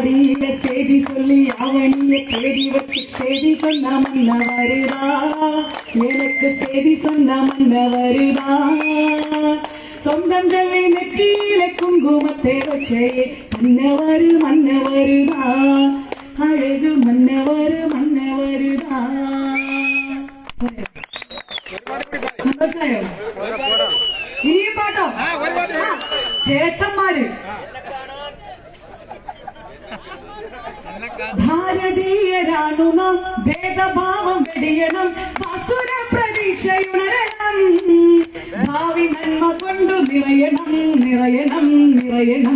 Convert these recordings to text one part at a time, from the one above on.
ஆடியில செய்தி சொல்லி அவனிய தேடி வச்சு செய்தி சொன்ன மன்ன வருதா எனக்கு செய்தி சொன்ன மன்ன வருதா சொந்தம் சொல்லி நெற்றியில குங்குமத்தை வச்சே மன்னவரு மன்னவருதா அழகு மன்னவரு மன்னவருதா സന്തോഷമായോ ഇനിയും പാട്ടോ ആ, ചേട്ടന്മാര് ഭാരതീയരാണു നാം ഭേദഭാവം വെടിയണം അസുര പ്രതീക്ഷയുണരണം ഭാവി നന്മ കൊണ്ടു നിറയണം നിറയണം നിറയണം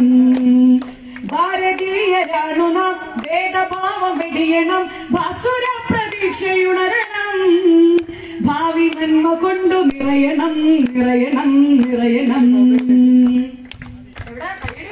ഭാരതീയരാണു നാം ഭേദഭാവം വെടിയണം അസുര പ്രതീക്ഷയുണരണം ഭാവി നന്മ കൊണ്ടു നിറയണം നിറയണം നിറയണം എവിടെ? കയ്യടി.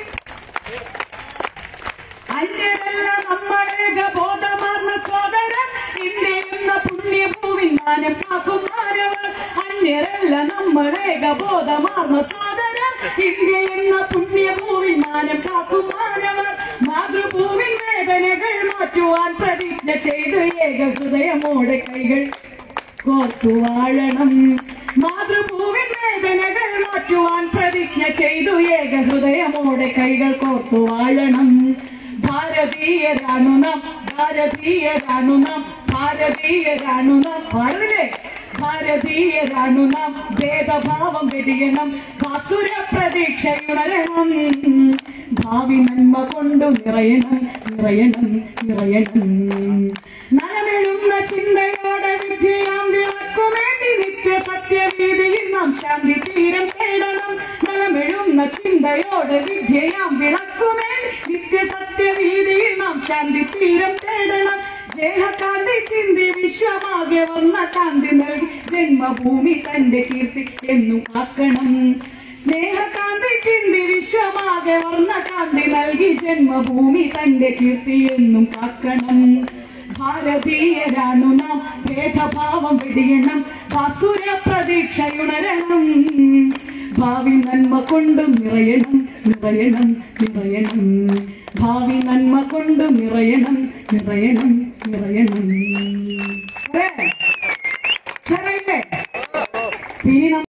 അന്യരല്ല നമ്മളേക ബോധമാർന്ന സോദരൻ ഇന്ത്യ എന്ന പുണ്യഭൂവിൻ മാനം കാക്കും മാനവർ അന്യരല്ല നമ്മളേക ബോധമാർന്ന സോദരൻ ഇന്ത്യ എന്ന പുണ്യഭൂവിൻ മാനം കാക്കും മാനവർ മാതൃഭൂവിൻ വേദനകൾ മാറ്റുവാൻ പ്രതിജ്ഞ ചെയ്ത് ഏക ഹൃദയമോടെ കൈകൾ കോർത്തു വാഴണം മാതൃഭൂവിൻ വേദനകൾ മാറ്റുവാൻ പ്രതിജ്ഞ ചെയ്തു ഏക ഹൃദയമോടെ കൈകൾ കോർത്തു വാഴണം ഭാരതീയരാണു നാം ഭാരതീയരാണു നാം ഭാരതീയരാണു നാം പാടില്ലേ ഭാരതീയരാണു നാം ഭേദഭാവം വെടിയണം അസുര പ്രതീക്ഷയുണരണം ഭാവി നന്മ കൊണ്ടു നിറയണം നിറയണം നിറയണം നലമെഴുന്ന ചിന്തയോടെ വിദ്യയാം വിളക്കുമേണ്ടി നിത്യ സത്യവീതിയിൽ നാം ശാന്തി തീരം തേടണം നലമെഴുന്ന ചിന്തയോടെ വിദ്യയാം വിളക്കുമേണ്ടി നിത്യ സത്യവീതിയിൽ നാം ശാന്തി തീരം തേടണം ദേഹകാന്തി ചിന്തി വിശ്വമാകെ വന്ന കാന്തി നൽകി ജന്മഭൂമി തന്റെ കീർത്തി എന്നും കാക്കണം സ്നേഹകാന്തി ചിന്തി വിശ്വമാകെ വർണ്ണകാന്തി നൽകി ജന്മഭൂമി തന്റെ കീർത്തി എന്നും കാക്കണം ഭാരതീയരാണു നാം ഭേദഭാവം വെടിയണം അസുര പ്രതീക്ഷയുണരണം ഭാവി നന്മ കൊണ്ടു നിറയണം നിറയണം നിറയണം ഭാവി നന്മ കൊണ്ടു നിറയണം നിറയണം നിറയണം പോരെ? ഉഷാറായില്ലേ? ഇനി നമ്മ